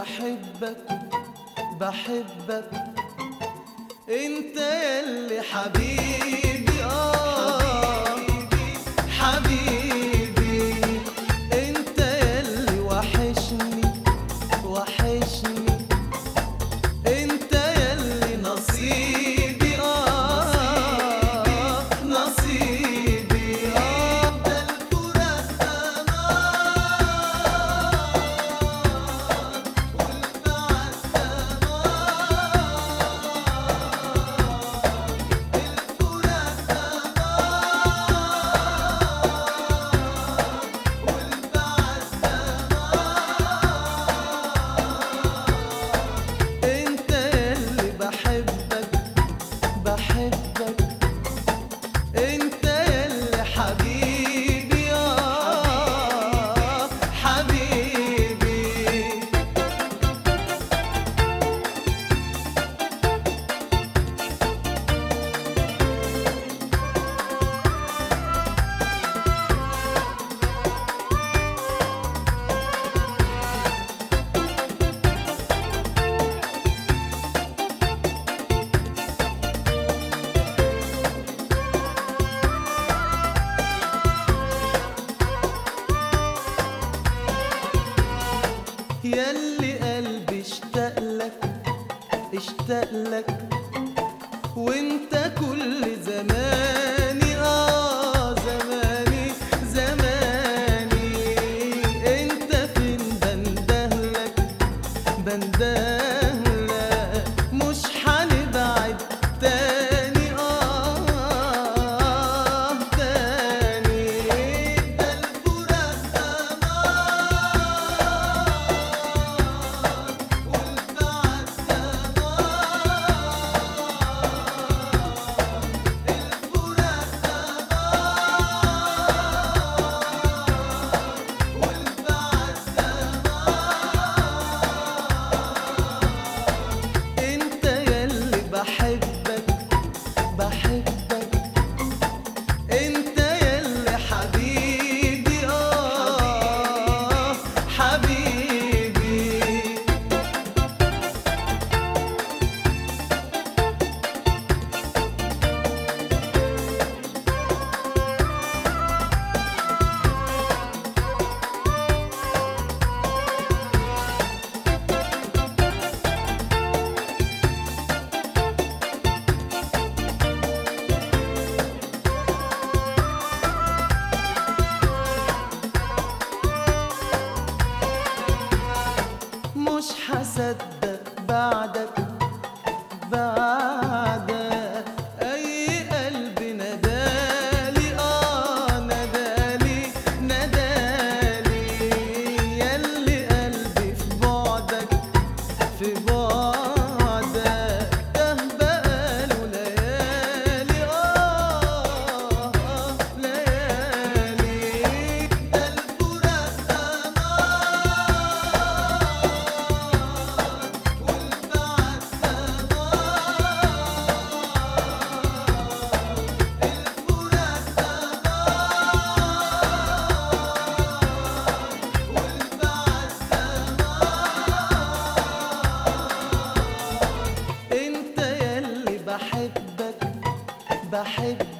بحبك بحبك انت يلي حبيبي اه حبيبي انت يلي وحشني وحشني انت يلي نصيبي اه نصيبي اه ده الفراق امان والبعد انت يلي بحبك بحبك انت يلي حبيبي اه حبيبي يلي قلبي اشتاق لك اشتاق لك وانت كل زماني اه زماني زماني انت فين بندهلك بندهلك مش هنبعد تاني اه تاني ده الفراق امان والبعد انت يلي بحبك بحبك انت يلي حبيبي اه حبيبي مش هصدق بعدك بعدك اي قلب ندالي اه ندالي ندالي يلي قلبي في بعدك في بعدك ده بقاله ليالي اه آه، ليالي ده الفراق امان والبعد انت يلي بحبك بحبك